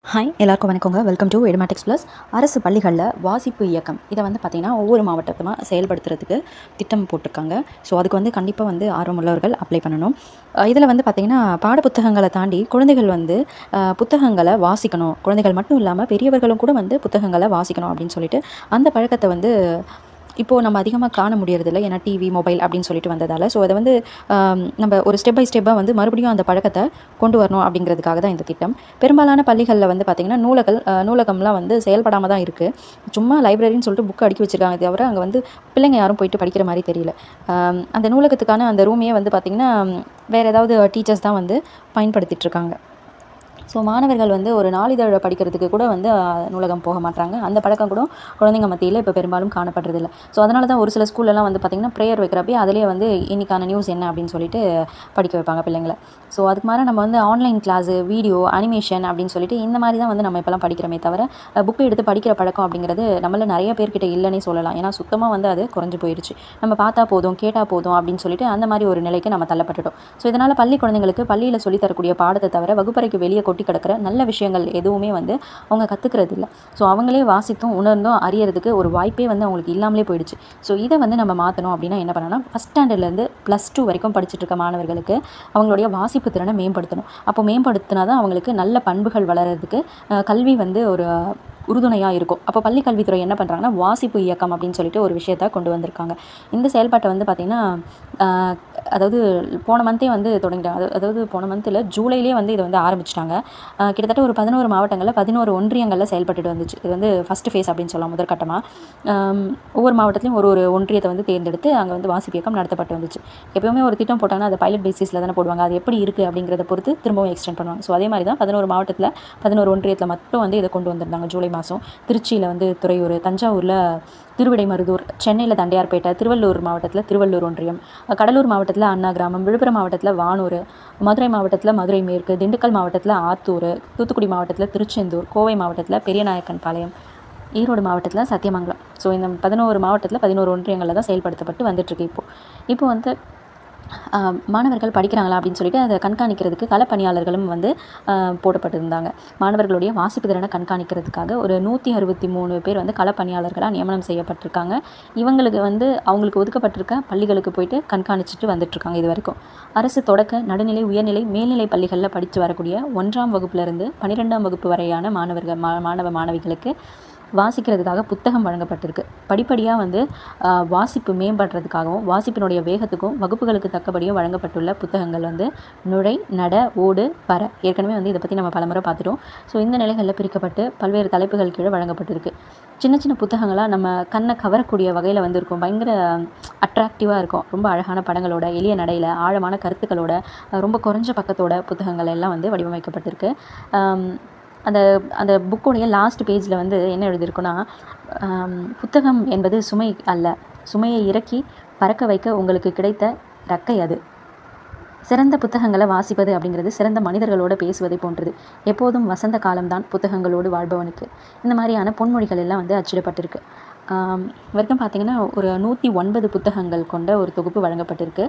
hi எல்லாருக்கும் வணக்கங்க welcome to Edumatics plus அரசு பள்ளிகளில் வாசிப்பு இயக்கம் இதை வந்து பார்த்திங்கன்னா ஒவ்வொரு மாவட்டத்துமாக செயல்படுத்துறதுக்கு திட்டம் போட்டிருக்காங்க ஸோ அதுக்கு வந்து கண்டிப்பாக வந்து ஆர்வமுள்ளவர்கள் அப்ளை பண்ணணும் இதில் வந்து பார்த்திங்கன்னா பாட புத்தகங்களை தாண்டி குழந்தைகள் வந்து அஹ், புத்தகங்களை வாசிக்கணும் குழந்தைகள் மட்டும் இல்லாமல் பெரியவர்களும் கூட வந்து புத்தகங்களை வாசிக்கணும் அப்படின்னு சொல்லிட்டு அந்த பழக்கத்தை வந்து இப்போது நம்ம அதிகமாக காண முடியறதில்ல ஏன்னா டிவி மொபைல் அப்படின்னு சொல்லிட்டு வந்ததால் ஸோ அதை வந்து ஆம், நம்ம ஒரு ஸ்டெப் பை ஸ்டெப்பாக வந்து மறுபடியும் அந்த பழக்கத்தை கொண்டு வரணும் அப்படிங்கிறதுக்காக தான் இந்த திட்டம் பெரும்பாலான பள்ளிகளில் வந்து பார்த்திங்கன்னா நூலகல் அஹ், நூலகம்லாம் வந்து செயல்படாமல் தான் இருக்குது சும்மா லைப்ரரின்னு சொல்லிட்டு புக் அடுக்கி வச்சிருக்காங்க தவிர அங்கே வந்து பிள்ளைங்க யாரும் போயிட்டு படிக்கிற மாதிரி தெரியல ஆம், அந்த நூலகத்துக்கான அந்த ரூமையே வந்து பார்த்திங்கன்னா வேறு ஏதாவது டீச்சர்ஸ் தான் வந்து பயன்படுத்திட்டு இருக்காங்க ஸோ மாணவர்கள் வந்து ஒரு நாளிதழை படிக்கிறதுக்கு கூட வந்து அஹ், நூலகம் போக மாட்டாங்க அந்த பழக்கம் கூட குழந்தைங்க மத்தியில் இப்போ பெரும்பாலும் காணப்படுறதில்ல ஸோ அதனால தான் ஒரு சில ஸ்கூல்லலாம் வந்து பார்த்திங்கன்னா ப்ரேயர் வைக்கிறப்பே அதிலே வந்து இன்னைக்கான நியூஸ் என்ன அப்படின்னு சொல்லிட்டு படிக்க வைப்பாங்க பிள்ளைங்களை ஸோ அதுக்கு மாதிரி நம்ம வந்து ஆன்லைன் கிளாஸு வீடியோ அனிமேஷன் அப்படின்னு சொல்லிட்டு இந்த மாதிரி தான் வந்து நம்ம இப்போலாம் படிக்கிறோமே தவிர புக்கு எடுத்து படிக்கிற பழக்கம் அப்படிங்கிறது நம்மள நிறைய பேர்கிட்ட இல்லைன்னே சொல்லலாம் ஏன்னா சுத்தமாக வந்து அது குறைஞ்சு போயிடுச்சு நம்ம பார்த்தா போதும் கேட்டால் போதும் அப்படின்னு சொல்லிட்டு அந்த மாதிரி ஒரு நிலைக்கு நம்ம தள்ளப்பட்டுட்டோம் ஸோ இதனால் பள்ளி குழந்தைங்களுக்கு பள்ளியில் சொல்லித் தரக்கூடிய பாடத்தை தவிர வகுப்பறைக்கு வெளியே கொட்டி கிடக்கிற நல்ல விஷயங்கள் எதுவுமே வந்து அவங்க கற்றுக்கிறது இல்லை ஸோ அவங்களே வாசித்தும் உணர்ந்தும் அறியறதுக்கு ஒரு வாய்ப்பே வந்து அவங்களுக்கு இல்லாமலே போயிடுச்சு ஸோ இதை வந்து நம்ம மாற்றணும் அப்படின்னா என்ன பண்ணணும்னா ஃபஸ்ட் ஸ்டாண்டர்ட்லேருந்து ப்ளஸ் டூ வரைக்கும் படிச்சுட்டு இருக்க மாணவர்களுக்கு அவங்களுடைய வாசிப்பு திறனை மேம்படுத்தணும் அப்போ மேம்படுத்தினா தான் அவங்களுக்கு நல்ல பண்புகள் வளர்கிறதுக்கு அஹ், கல்வி வந்து ஒரு உறுதுணையாக இருக்கும் அப்போ பள்ளி கல்வித்துறை என்ன பண்ணுறாங்கன்னா வாசிப்பு இயக்கம் அப்படின்னு சொல்லிட்டு ஒரு விஷயத்த கொண்டு வந்திருக்காங்க இந்த செயல்பாட்டை வந்து பார்த்திங்கன்னா ஆஹ், அதாவது போன மந்தே வந்து தொடங்கிட்டாங்க அது- அதாவது போன மந்தில் ஜூலைலேயே வந்து இதை வந்து ஆரம்பிச்சிட்டாங்க ஆஹ், கிட்டத்தட்ட ஒரு பதினோரு மாவட்டங்களில் பதினோரு ஒன்றியங்களில் செயல்பட்டுட்டு வந்துச்சு இது வந்து ஃபஸ்ட்டு ஃபேஸ் அப்படின்னு சொல்லலாம் முதற்கட்டமாக ஒவ்வொரு மாவட்டத்திலையும் ஒரு ஒரு ஒன்றியத்தை வந்து தேர்ந்தெடுத்து அங்கே வந்து வாசிப்பு இயக்கம் நடத்தப்பட்டு வந்துச்சு எப்பவுமே ஒரு திட்டம் போட்டாங்கன்னா அது பைலட் பேசிஸில் தானே போடுவாங்க அது எப்படி இருக்குது அப்படிங்கிறத பொறுத்து திரும்பவும் எக்ஸ்டெண்ட் பண்ணுவாங்க ஸோ அதே மாதிரி தான் பதினோரு மாவட்டத்தில் பதினோரு ஒன்றியத்தில் மட்டும் வந்து இதை கொண்டு வந்திருந்தாங்க ஜூலை மாதம் திருச்சியில் வந்து துறையூர் தஞ்சாவூரில் திருவிடைமருதூர் சென்னையில் தண்டையார்பேட்டை திருவள்ளூர் மாவட்டத்தில் திருவள்ளூர் ஒன்றியம் கடலூர் மாவட்டத்தில் அண்ணா கிராமம் விழுப்புரம் மாவட்டத்தில் வானூர் மதுரை மாவட்டத்தில் மதுரை மேற்கு திண்டுக்கல் மாவட்டத்தில் ஆத்தூர் தூத்துக்குடி மாவட்டத்தில் திருச்செந்தூர் கோவை மாவட்டத்தில் பெரியநாயக்கன் பாளையம் ஈரோடு மாவட்டத்தில் சத்தியமங்கலம் ஸோ இந்த பதினோரு மாவட்டத்தில் பதினோரு ஒன்றியங்களில் தான் செயல்படுத்தப்பட்டு வந்துட்டுருக்கு இப்போது இப்போ வந்து ஆஹ், மாணவர்கள் படிக்கிறாங்களா அப்படின்னு சொல்லிட்டு அதை கண்காணிக்கிறதுக்கு களப்பணியாளர்களும் வந்து ஆஹ், போடப்பட்டிருந்தாங்க மாணவர்களுடைய வாசிப்பு திறனை கண்காணிக்கிறதுக்காக ஒரு நூற்றி அறுபத்தி மூணு பேர் வந்து களப்பணியாளர்களாக நியமனம் செய்யப்பட்டிருக்காங்க இவங்களுக்கு வந்து அவங்களுக்கு ஒதுக்கப்பட்டிருக்க பள்ளிகளுக்கு போயிட்டு கண்காணிச்சிட்டு வந்துட்டுருக்காங்க இது வரைக்கும் அரசு தொடக்க நடுநிலை உயர்நிலை மேல்நிலை பள்ளிகளில் படித்து வரக்கூடிய ஒன்றாம் வகுப்புலேருந்து பன்னிரெண்டாம் வகுப்பு வரையான மாணவர்கள் மா மாணவ மாணவிகளுக்கு வாசிக்கிறதுக்காக புத்தகம் வழங்கப்பட்டிருக்கு படிப்படியாக வந்து ஆஹ், வாசிப்பு மேம்படுறதுக்காகவும் வாசிப்பினுடைய வேகத்துக்கும் வகுப்புகளுக்கு தக்கபடியும் வழங்கப்பட்டுள்ள புத்தகங்கள் வந்து நுழை நட ஓடு பற ஏற்கனவே வந்து இதை பற்றி நம்ம பலமுறை பார்த்துட்டோம் ஸோ இந்த நிலைகளில் பிரிக்கப்பட்டு பல்வேறு தலைப்புகள் கீழே வழங்கப்பட்டிருக்கு சின்ன சின்ன புத்தகங்களாக நம்ம கண்ணை கவரக்கூடிய வகையில் வந்து இருக்கும் பயங்கர அட்ராக்டிவாக இருக்கும் ரொம்ப அழகான படங்களோட எளிய நடையில் ஆழமான கருத்துக்களோட அஹ், ரொம்ப குறைஞ்ச பக்கத்தோட புத்தகங்கள் எல்லாம் வந்து வடிவமைக்கப்பட்டிருக்கு ஆம், அந்த அந்த புக்கோடைய லாஸ்ட் பேஜில் வந்து என்ன எழுதியிருக்குன்னா ஆம், புத்தகம் என்பது சுமை அல்ல சுமையை இறக்கி பறக்க வைக்க உங்களுக்கு கிடைத்த ரக்கை அது சிறந்த புத்தகங்களை வாசிப்பது அப்படிங்கிறது சிறந்த மனிதர்களோடு பேசுவதை போன்றது எப்போதும் வசந்த காலம்தான் புத்தகங்களோடு வாழ்பவனுக்கு இந்த மாதிரியான பொன்மொழிகள் எல்லாம் வந்து அச்சிடப்பட்டிருக்கு ஆம், வரைக்கும் பார்த்தீங்கன்னா ஒரு நூற்றி ஒன்பது புத்தகங்கள் கொண்ட ஒரு தொகுப்பு வழங்கப்பட்டிருக்கு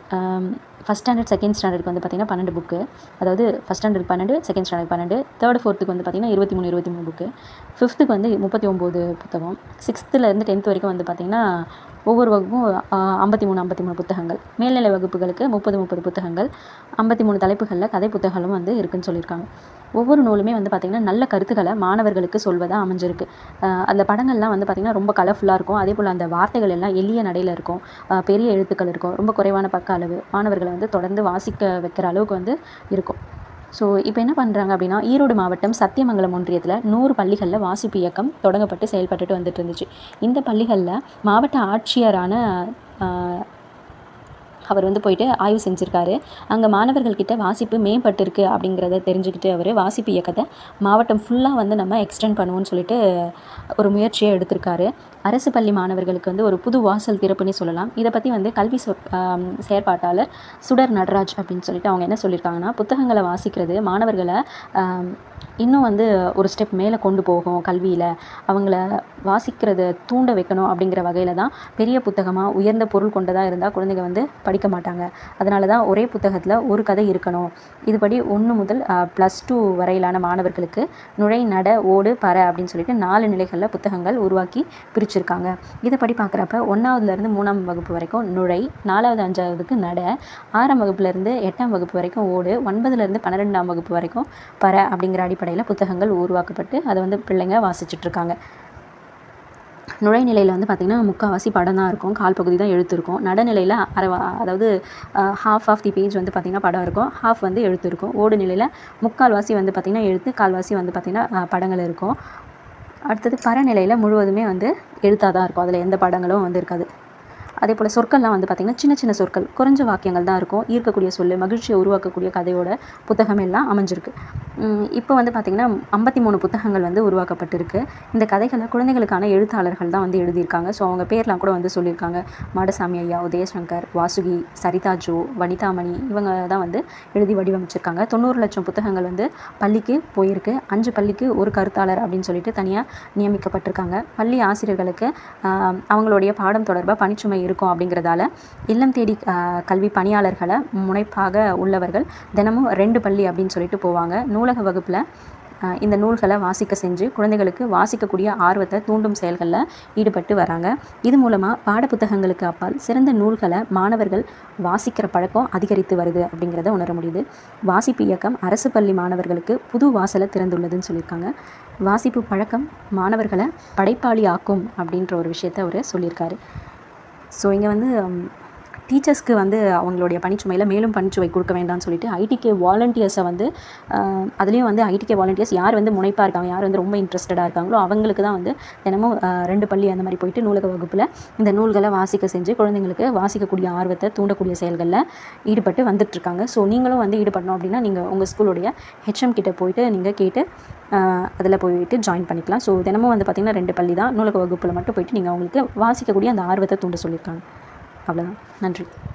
ஃபஸ்ட் ஸ்டாண்டர்ட் செகண்ட் ஸ்டாண்டர்டுக்கு வந்து பார்த்திங்கன்னா பன்னெண்டு புக்கு அதாவது ஃபஸ்ட் ஸ்டாண்டர்ட் பன்னெண்டு செகண்ட் ஸ்டாண்டர்ட் பன்னெண்டு தேர்ட் ஃபோர்த்துக்கு வந்து பார்த்திங்கன்னா இருபத்தி மூணு இருபத்தி மூணு புக்கு ஃபிஃப்த்துக்கு வந்து முப்பத்தி ஒம்பது புத்தகம் சிக்ஸ்த்துலேருந்து டென்த் வரைக்கும் வந்து பார்த்திங்கன்னா ஒவ்வொரு வகுப்பும் ஐம்பத்தி மூணு ஐம்பத்தி மூணு புத்தகங்கள் மேல்நிலை வகுப்புகளுக்கு முப்பது முப்பது புத்தகங்கள் ஐம்பத்தி மூணு தலைப்புகளில் கதை புத்தகங்களும் வந்து இருக்குன்னு சொல்லியிருக்காங்க ஒவ்வொரு நூலுமே வந்து பார்த்திங்கன்னா நல்ல கருத்துக்களை மாணவர்களுக்கு சொல்வதாக அமைஞ்சிருக்கு ஆஹ் அந்த படங்கள்லாம் வந்து பார்த்திங்கன்னா ரொம்ப கலர்ஃபுல்லாக இருக்கும் அதே போல் அந்த வார்த்தைகள் எல்லாம் எளிய நடையில் இருக்கும் ஆஹ் பெரிய எழுத்துக்கள் இருக்கும் ரொம்ப குறைவான பக்க அளவு மாணவர்களை வந்து தொடர்ந்து வாசிக்க வைக்கிற அளவுக்கு வந்து இருக்கும் ஸோ இப்போ என்ன பண்ணுறாங்க அப்படின்னா ஈரோடு மாவட்டம் சத்தியமங்கலம் ஒன்றியத்தில் நூறு பள்ளிகளில் வாசிப்பு இயக்கம் தொடங்கப்பட்டு செயல்பட்டுட்டு வந்துட்டு இருந்துச்சு இந்த பள்ளிகளில் மாவட்ட ஆட்சியரான ஆஹ், அவர் வந்து போயிட்டு ஆய்வு செஞ்சுருக்காரு அங்கே மாணவர்கள்கிட்ட வாசிப்பு மேம்பட்டிருக்கு அப்படிங்கிறத தெரிஞ்சுக்கிட்டு அவர் வாசிப்பு இயக்கத்தை மாவட்டம் ஃபுல்லாக வந்து நம்ம எக்ஸ்டெண்ட் பண்ணுவோம்னு சொல்லிட்டு ஒரு முயற்சியை எடுத்திருக்காரு அரசு பள்ளி மாணவர்களுக்கு வந்து ஒரு புது வாசல் திறப்புன்னு சொல்லலாம் இதை பற்றி வந்து கல்வி சொ ஆம், செயற்பாட்டாளர் சுடர் நடராஜ் அப்படின்னு சொல்லிட்டு அவங்க என்ன சொல்லியிருக்காங்கன்னா புத்தகங்களை வாசிக்கிறது மாணவர்களை ஆம், இன்னும் வந்து ஒரு ஸ்டெப் மேலே கொண்டு போகும் கல்வியில் அவங்கள வாசிக்கிறத தூண்ட வைக்கணும் அப்படிங்கிற வகையில் தான் பெரிய புத்தகமாக உயர்ந்த பொருள் கொண்டதாக இருந்தால் குழந்தைங்க வந்து படிக்க மாட்டாங்க அதனால தான் ஒரே புத்தகத்தில் ஒரு கதை இருக்கணும் இதுபடி ஒன்று முதல் ப்ளஸ் டூ வரையிலான மாணவர்களுக்கு நுழை நட ஓடு பற அப்படின்னு சொல்லிட்டு நாலு நிலைகளில் புத்தகங்கள் உருவாக்கி பிரிச்சிருக்காங்க இதைப்படி பார்க்குறப்ப ஒன்றாவதுலேருந்து மூணாம் வகுப்பு வரைக்கும் நுழை நாலாவது அஞ்சாவதுக்கு நட ஆறாம் வகுப்புலேருந்து எட்டாம் வகுப்பு வரைக்கும் ஓடு ஒன்பதுலேருந்து பன்னிரெண்டாம் வகுப்பு வரைக்கும் பற அப்படிங்கிற அடிப்படையில் புத்தகங்கள் உருவாக்கப்பட்டு அதை வந்து பிள்ளைங்க வாசிச்சுட்டு இருக்காங்க நுழைநிலையில் வந்து பார்த்திங்கன்னா முக்கால்வாசி படம் தான் இருக்கும் கால் பகுதி தான் எழுத்து இருக்கும் நடுநிலையில் அரை அதாவது ஹாஃப் ஆஃப் தி பேஜ் வந்து பார்த்திங்கன்னா படம் இருக்கும் ஹாஃப் வந்து எழுத்து இருக்கும் ஓடு நிலையில் முக்கால்வாசி வந்து பார்த்திங்கன்னா எழுத்து கால்வாசி வந்து பார்த்திங்கன்னா படங்கள் இருக்கும் அடுத்தது பரநிலையில் முழுவதுமே வந்து எழுத்தாக தான் இருக்கும் அதில் எந்த படங்களும் வந்து இருக்காது அதே போல் சொற்கள்லாம் வந்து பார்த்திங்கன்னா சின்ன சின்ன சொற்கள் குறைஞ்ச வாக்கியங்கள் தான் இருக்கும் ஈர்க்கக்கூடிய சொல் மகிழ்ச்சியை உருவாக்கக்கூடிய கதையோட புத்தகம் எல்லாம் அமைஞ்சிருக்கு உம் இப்போ வந்து பார்த்திங்கன்னா ஐம்பத்தி மூணு புத்தகங்கள் வந்து உருவாக்கப்பட்டிருக்கு இந்த கதைகளை குழந்தைகளுக்கான எழுத்தாளர்கள் தான் வந்து எழுதியிருக்காங்க ஸோ அவங்க பேர்லாம் கூட வந்து சொல்லியிருக்காங்க மாடசாமி ஐயா உதயசங்கர் வாசுகி சரிதா ஜோ வனிதாமணி இவங்க தான் வந்து எழுதி வடிவமைச்சிருக்காங்க தொண்ணூறு லட்சம் புத்தகங்கள் வந்து பள்ளிக்கு போயிருக்கு அஞ்சு பள்ளிக்கு ஒரு கருத்தாளர் அப்படின்னு சொல்லிட்டு தனியாக நியமிக்கப்பட்டிருக்காங்க பள்ளி ஆசிரியர்களுக்கு ஆஹ், அவங்களுடைய பாடம் தொடர்பாக பணிச்சுமை இருக்கும் அப்படிங்கிறதால இல்லம் தேடி ஆஹ், கல்வி பணியாளர்களை முனைப்பாக உள்ளவர்கள் தினமும் ரெண்டு பள்ளி அப்படின்னு சொல்லிட்டு போவாங்க நூலக வகுப்பில் ஆஹ், இந்த நூல்களை வாசிக்க செஞ்சு குழந்தைகளுக்கு வாசிக்கக்கூடிய ஆர்வத்தை தூண்டும் செயல்களில் ஈடுபட்டு வராங்க இது மூலமாக பாடப்புத்தகங்களுக்கு அப்பால் சிறந்த நூல்களை மாணவர்கள் வாசிக்கிற பழக்கம் அதிகரித்து வருது அப்படிங்கிறத உணர முடியுது வாசிப்பு இயக்கம் அரசு பள்ளி மாணவர்களுக்கு புது வாசலை திறந்துள்ளதுன்னு சொல்லியிருக்காங்க வாசிப்பு பழக்கம் மாணவர்களை படைப்பாளி ஆக்கும் அப்படின்ற ஒரு விஷயத்த அவர் சொல்லியிருக்காரு ஸோ இங்கே வந்து டீச்சர்ஸ்க்கு வந்து அவங்களுடைய பணிச்சுமையில் மேலும் பணிச்சுமை கொடுக்க வேண்டாம்னு சொல்லிட்டு ஐடிகே வாலண்டியர்ஸை வந்து ஆஹ், அதுலேயும் வந்து ஐடிகே வாலண்டியர்ஸ் யார் வந்து முனைப்பாக இருக்காங்க யார் வந்து ரொம்ப இன்ட்ரெஸ்டடாக இருக்காங்களோ அவங்களுக்கு தான் வந்து தினமும் ஆஹ், ரெண்டு பள்ளி அந்த மாதிரி போயிட்டு நூலக வகுப்பில் இந்த நூல்களை வாசிக்க செஞ்சு குழந்தைங்களுக்கு வாசிக்கக்கூடிய ஆர்வத்தை தூண்டக்கூடிய செயல்களில் ஈடுபட்டு வந்துட்டுருக்காங்க ஸோ நீங்களும் வந்து ஈடுபடணும் அப்படின்னா நீங்கள் உங்கள் ஸ்கூலுடைய ஹெச்எம் கிட்ட போயிட்டு நீங்கள் கேட்டு அதில் போயிட்டு ஜாயின் பண்ணிக்கலாம் ஸோ தினமும் வந்து பார்த்திங்கன்னா ரெண்டு பள்ளி தான் நூலக வகுப்பில் மட்டும் போயிட்டு நீங்கள் அவங்களுக்கு வாசிக்கக்கூடிய அந்த ஆர்வத்தை தூண்ட சொல்லியிருக்காங்க அவ்வளோதான் நன்றி